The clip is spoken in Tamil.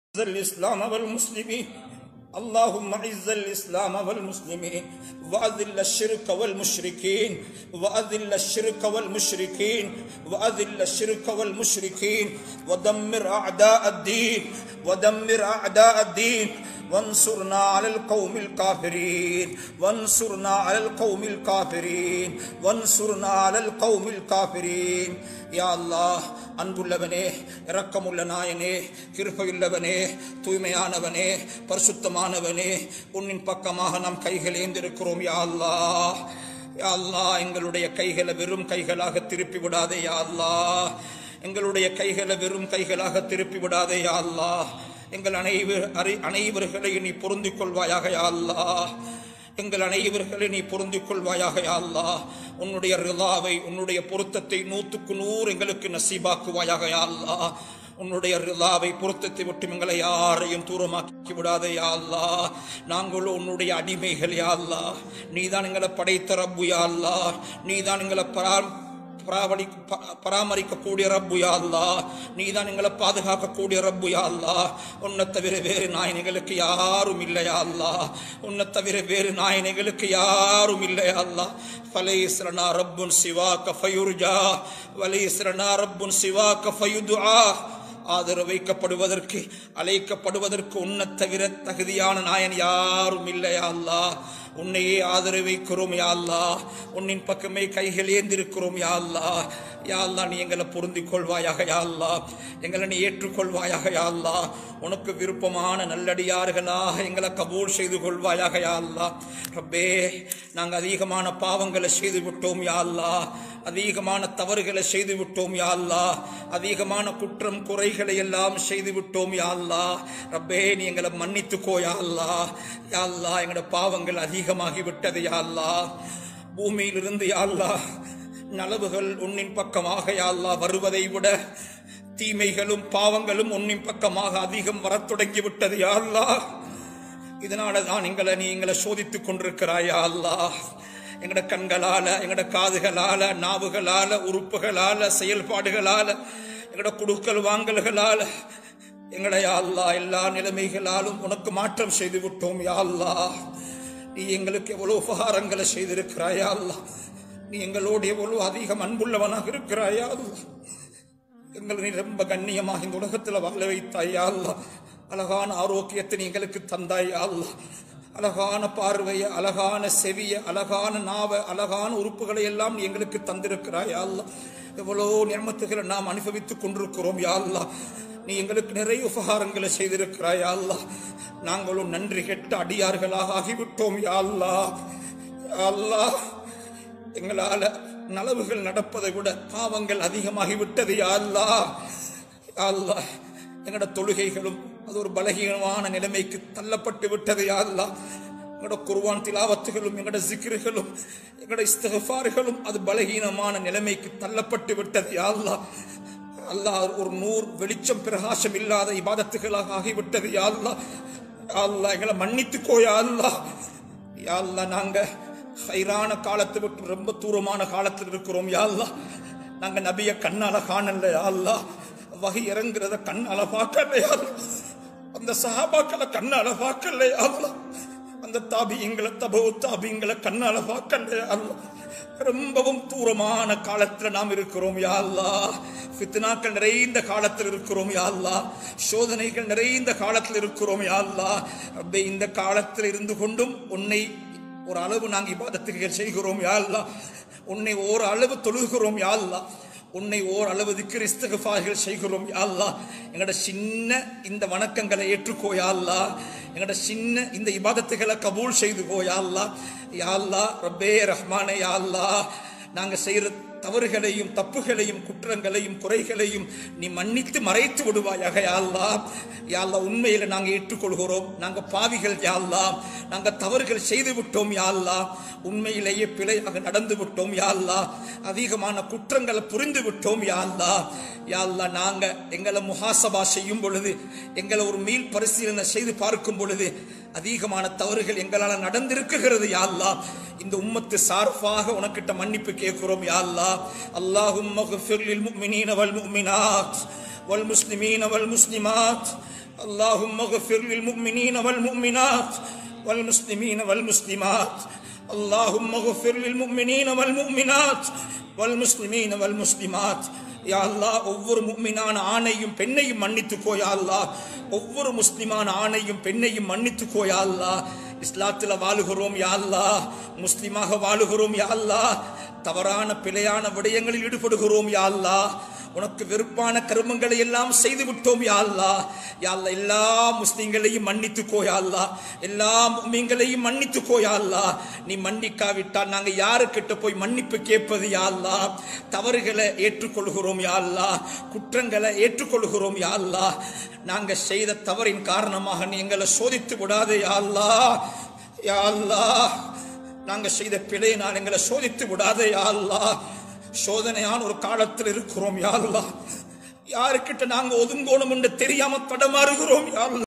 أعز الإسلام والمسلمين اللهم أعز الإسلام والمسلمين وأذل الشرك والمشركين وأذل الشرك والمشركين وأذل الشرك والمشركين ودمر أعداء الدين ودمر أعداء الدين وانصرنا على القوم الكافرين وانصرنا على القوم الكافرين وانصرنا على القوم الكافرين யா அல்லாஹ் அன்புள்ளவனே இரக்கமுள்ள நாயனே கிருபையுள்ளவனே தூய்மையானவனே பரிசுத்தமானவனே உன்னின் பக்கமாக நாம் கைகள் ஏந்திருக்கிறோம் யா அல்லாஹ் யா அல்லாஹ் எங்களுடைய கைகளை வெறும் கைகளாக திருப்பி விடாதே யா அல்லாஹ் எங்களுடைய கைகளை வெறும் கைகளாக திருப்பி விடாதே யா அல்லாஹ் எங்கள் அனைவர் அரை அனைவர்களை நீ பொருந்திக் கொள்வாயாக யா அல்லாஹ் எங்கள் அனைவர்களை நீ பொருந்திக் கொள்வாயாக யா அல்லாஹ் உன்னுடைய ரிலாவை உன்னுடைய பொருத்தத்தை நூற்றுக்கு நூறு எங்களுக்கு நசீபாக்குவாயாக யா அல்லாஹ் உன்னுடைய ரிலாவை பொருத்தத்தை விட்டு எங்களை யாரையும் தூரமாக்கி விடாதே யா அல்லாஹ் நாங்களும் உன்னுடைய அடிமைகள் யா அல்லாஹ் நீதான் எங்களை படைத்த ரப்பு யா அல்லாஹ் நீதான் எங்களை பரா பராமரி ப- பராமரிக்கக்கூடிய ரப்பு யா அல்லாஹ் நீதான் எங்களை பாதுகாக்கக்கூடிய ரப்பு யா அல்லாஹ் உன்னை தவிர வேறு நாயனைகளுக்கு யாரும் இல்லையா அல்லாஹ் உன்னை தவிர வேறு நாயனைகளுக்கு யாரும் இல்லையா அல்லாஹ் ஃபலைஸ்ரனா ரப்புன் சிவா கஃபயுர்ஜா வலைஸ்ரனா ரப்புன் சிவா கஃபயுதுஆ ஆதரவு வைக்கப்படுவதற்கு அழைக்கப்படுவதற்கு உன்னை தவிர தகுதியான நாயன் யாரும் இல்லையா அல்லாஹ் உன்னையே ஆதரவு வைக்கிறோம் யா அல்லாஹ் உன்னின் பக்கமே கைகள் ஏந்திருக்கிறோம் யா அல்லாஹ் யா அல்லாஹ் நீ எங்களை பொருந்திக் கொள்வாயாக யா அல்லாஹ் எங்களை நீ ஏற்றுக்கொள்வாயாக யா அல்லாஹ் உனக்கு விருப்பமான நல்லடியார்களாக எங்களை கபூல் செய்து கொள்வாயாக யா அல்லாஹ் ரப்பே நாங்கள் அதிகமான பாவங்களை செய்து விட்டோம் யா அல்லாஹ் அதிகமான தவறுகளை செய்து விட்டோம் யா அல்லாஹ் அதிகமான குற்றம் குறைகளை எல்லாம் செய்து விட்டோம் யா அல்லாஹ் ரப்பே நீ எங்களை மன்னித்துக்கோ யா அல்லாஹ் யா அல்லாஹ் எங்களோட பாவங்கள் அதிகமாகி விட்டது யா அல்லாஹ் பூமியிலிருந்து யா அல்லாஹ் நலவுகள் உன்னின் பக்கமாக யா அல்லாஹ் வருவதை விட தீமைகளும் பாவங்களும் உன்னின் பக்கமாக அதிகம் வரத் தொடங்கி விட்டது யா அல்லாஹ் இதனால தான் எங்களை நீ எங்களை சோதித்துக் கொண்டிருக்கிறாயா அல்லாஹ் எங்கட கண்களால எங்கட காதுகளால நாவுகளால உறுப்புகளால செயல்பாடுகளால எங்கட குடுக்கல் வாங்கல்களால எங்களை யா அல்லாஹ் எல்லா நிலைமைகளாலும் உனக்கு மாற்றம் செய்து விட்டோம் யா அல்லாஹ் நீ எங்களுக்கு எவ்வளவு உபகாரங்களை செய்திருக்கிறாயா அல்லாஹ் நீ எங்களோடு எவ்வளவு அதிகம் அன்புள்ளவனாக இருக்கிறாயா அல்லாஹ் எங்களை நீ ரொம்ப கண்ணியமாக இந்த உலகத்தில் வாழ வைத்தாயா அல்லாஹ் அழகான ஆரோக்கியத்தை நீ எங்களுக்கு தந்தாயா அல்லாஹ் அழகான பார்வைய அழகான செவிய அழகான நாவ அழகான உறுப்புகளை எல்லாம் நீ எங்களுக்கு தந்திருக்கிறாயா அல்லாஹ் எவ்வளோ நியமத்துகளை நாம் அனுபவித்துக் கொண்டிருக்கிறோம் யா அல்லாஹ் நீ எங்களுக்கு நிறைய உபகாரங்களை செய்திருக்கிறாயா அல்லாஹ் நாங்களும் நன்றி கெட்ட அடியார்களாக ஆகிவிட்டோம் யா அல்லாஹ் யா அல்லாஹ் எங்களால நலவுகள் நடப்பதை விட பாவங்கள் அதிகமாகி விட்டது யா அல்லாஹ் யா அல்லாஹ் எங்களோட தொழுகைகளும் அது ஒரு பலகீனமான நிலைமைக்கு தள்ளப்பட்டு விட்டது யா அல்லாஹ் எங்களோட குர்வான் திலாவத்துகளும் எங்களோட சிக்கிறுகளும் எங்களோட இஸ்தகஃபாறுகளும் அது பலகீனமான நிலைமைக்கு தள்ளப்பட்டு விட்டது யா அல்லாஹ் அல்லாஹ் ஒரு நூறு வெளிச்சம் பிரகாசம் இல்லாத இபாதத்துகளாக ஆகிவிட்டது யா அல்லாஹ் யா அல்லாஹ் எங்களை மன்னித்துக்கோ யா அல்லாஹ் யா அல்லாஹ் நாங்க ஹைரான காலத்தை விட்டு ரொம்ப தூரமான காலத்தில் இருக்கிறோம் யா அல்லாஹ் நாங்க நபிய கண்ணால காணல யா அல்லாஹ் வகை இறங்குறத கண்ணால பார்க்கல யா அல்லாஹ். அந்த சஹாபாக்களை கண்ணால பார்க்கல யா அல்லாஹ் அந்த தாபியங்களை தபோ தாபியங்களை கண்ணால பார்க்கல யா அல்லாஹ் ரொம்பவும் தூரமான காலத்துல நாம் இருக்கிறோம் யா அல்லாஹ் ஃபித்னாக்கள் நிறைந்த காலத்தில் இருக்கிறோம் யா அல்லாஹ் சோதனைகள் நிறைந்த காலத்தில் இருக்கிறோம் யா அல்லாஹ் ரப்பே இந்த காலத்தில் இருந்து கொண்டும் உன்னை ஒரு அளவு நாங்கள் இபாதத்துகள் செய்கிறோம் யா அல்லாஹ் உன்னை ஓர் அளவு தொழுகிறோம் யா அல்லாஹ் உன்னை ஓர் அளவு திக்ர் இஸ்திக்ஃபார்கள் செய்கிறோம் யா அல்லாஹ் எங்களோட சின்ன இந்த வணக்கங்களை ஏற்றுக்கோ யா அல்லாஹ் எங்களோட சின்ன இந்த இபாதத்துகளை கபூல் செய்துக்கோ யா அல்லாஹ் யா அல்லாஹ் ரப்பே ரஹ்மானே யா அல்லாஹ் நாங்க செய்யற தவறுகளையும் தப்புகளையும் குற்றங்களையும் குறைகளையும் நீ மன்னித்து மறைத்து விடுவாயாக யா அல்லாஹ் யா அல்லாஹ் உண்மையில நாங்க ஏற்றுக்கொள்கிறோம் நாங்க பாவிகள் யா அல்லாஹ் நாங்க தவறுகள் செய்து விட்டோம் யா அல்லாஹ் உண்மையிலேயே பிழையாக நடந்து விட்டோம் யா அல்லாஹ் அதிகமான குற்றங்களை புரிந்து விட்டோம் யா அல்லாஹ் யா அல்லாஹ் நாங்க எங்களை முஹாசபா செய்யும் பொழுது எங்களை ஒரு மீள் பரிசீலனை செய்து பார்க்கும் பொழுது அதிகமான தவறுகள் எங்களால் நடந்திருக்குகிறது யா அல்லாஹ் இந்த உம்மத்து சார்பாக உனக்கிட்ட மன்னிப்பு கேட்கிறோம் யா அல்லாஹ் அல்லாஹும் மக்ஃபிர் லில் முஃமினீன வல் முஃமினாத் வல் முஸ்லிமீன வல் முஸ்லிமாத் اللهم اغفر للمؤمنين والمؤمنات والمسلمين والمسلمات اللهم اغفر للمؤمنين والمؤمنات والمسلمين والمسلمات யா அல்லாஹ் ஒவ்வொரு முக்மினான ஆணையும் பெண்ணையும் மன்னித்துக்கோ யா அல்லாஹ் ஒவ்வொரு முஸ்லிமான ஆணையும் பெண்ணையும் மன்னித்துக்கோ யா அல்லாஹ் இஸ்லாத்துல வாழுகிறோம் யா அல்லாஹ் முஸ்லிமாக வாழுகிறோம் யா அல்லாஹ் தவறான பிழையான விடயங்களில் ஈடுபடுகிறோம் யா அல்லாஹ் உனக்கு வெறுப்பான கருமங்களை எல்லாம் செய்து விட்டோம் யா அல்லாஹ் யா அல்லாஹ் எல்லா முஸ்லிம்களையும் மன்னித்துக்கோ யா அல்லாஹ் எல்லா முஸ்லிம்களையும் மன்னித்துக்கோ யா அல்லாஹ் நீ மன்னிக்காவிட்டால் நாங்க யாருக்கிட்ட போய் மன்னிப்பு கேட்பது யா அல்லாஹ் தவறுகளை ஏற்றுக்கொள்கிறோம் யா அல்லாஹ் குற்றங்களை ஏற்றுக்கொள்கிறோம் யா அல்லாஹ் நாங்க செய்த தவறின் காரணமாக நீ எங்களை சோதித்து விடாதே யா அல்லாஹ் யா அல்லாஹ் நாங்க செய்த பிழையினால் எங்களை சோதித்து விடாதே யா அல்லாஹ் சோதனையான ஒரு காலத்தில் இருக்கிறோம் யா அல்லாஹ் யாருக்கிட்ட நாங்க ஒதுங்கோணும் என்று தெரியாம தடமாறுகிறோம் யா அல்லாஹ்